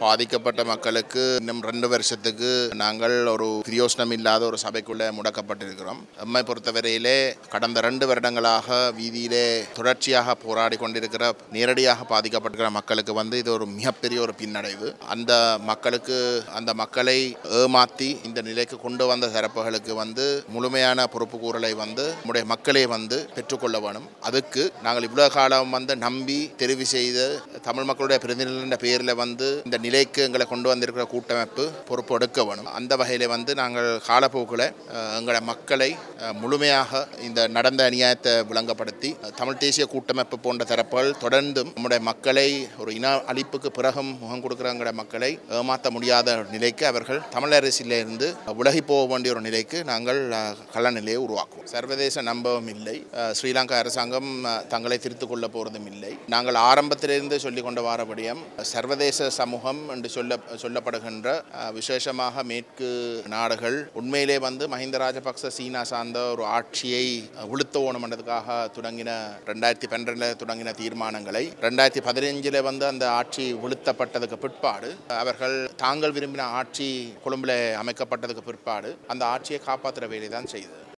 பாதிக்கப்பட்ட மக்களுக்கு இன்னும் ரெண்டு வருஷத்துக்கு நாங்கள் ஒரு பிரியோசனம் இல்லாத ஒரு சபைக்குள்ளே முடக்கப்பட்டிருக்கிறோம் எம்மை பொறுத்தவரையிலே கடந்த ரெண்டு வருடங்களாக வீதியிலே தொடர்ச்சியாக போராடி கொண்டிருக்கிற நேரடியாக பாதிக்கப்பட்டிருக்கிற மக்களுக்கு வந்து இது ஒரு மிகப்பெரிய ஒரு பின்னடைவு அந்த மக்களுக்கு அந்த மக்களை ஏமாற்றி இந்த நிலைக்கு கொண்டு வந்த தரப்புகளுக்கு வந்து முழுமையான பொறுப்பு கூறலை வந்து நம்முடைய மக்களே வந்து பெற்றுக்கொள்ள வேணும் அதுக்கு நாங்கள் இவ்வளவு காலம் வந்து நம்பி தெரிவு செய்து தமிழ் மக்களுடைய பிரதிநிதிகளின் பேரில் வந்து இந்த நிலைக்கு எங்களை கொண்டு வந்திருக்கிற கூட்டமைப்பு பொறுப்பு எடுக்க வேணும் அந்த வகையில் வந்து நாங்கள் காலப்போக்கில் அஹ், எங்களை மக்களை அஹ், முழுமையாக இந்த நடந்த அநியாயத்தை விளங்கப்படுத்தி அஹ், தமிழ் தேசிய கூட்டமைப்பு போன்ற தரப்புகள் தொடர்ந்தும் நம்முடைய மக்களை ஒரு இன அழிப்புக்கு பிறகும் முகம் கொடுக்குற எங்களை மக்களை ஏமாற்ற முடியாத ஒரு நிலைக்கு அவர்கள் தமிழ் அரசிலிருந்து விலகி போக வேண்டிய ஒரு நிலைக்கு நாங்கள் அஹ், கள நிலையை உருவாக்குவோம் சர்வதேச நம்பவும் இல்லை அஹ், ஸ்ரீலங்கா அரசாங்கம் அஹ், தங்களை திருத்திக் கொள்ள போறதும் இல்லை நாங்கள் ஆரம்பத்திலிருந்து சொல்லிக் கொண்டு வாரபடியும் சர்வதேச சமூகம் என்று சொல்ல சொல்லப்படுகின்ற அஹ், விசேஷமாக மேற்கு நாடுகள் உண்மையிலே வந்து மஹிந்த ராஜபக்ச சீனா சார்ந்த ஒரு ஆட்சியை அஹ், உளுத்த ஓணம்ன்றதுக்காக தொடங்கின ரெண்டாயிரத்தி பன்னிரெண்டில் தொடங்கின தீர்மானங்களை ரெண்டாயிரத்தி பதினஞ்சில் வந்து அந்த ஆட்சி விழுத்தப்பட்டதுக்கு பிற்பாடு அவர்கள் தாங்கள் விரும்பின ஆட்சி கொழும்பில் அமைக்கப்பட்டதுக்கு பிற்பாடு அந்த ஆட்சியை காப்பாற்றுற வேலை தான் செய்தது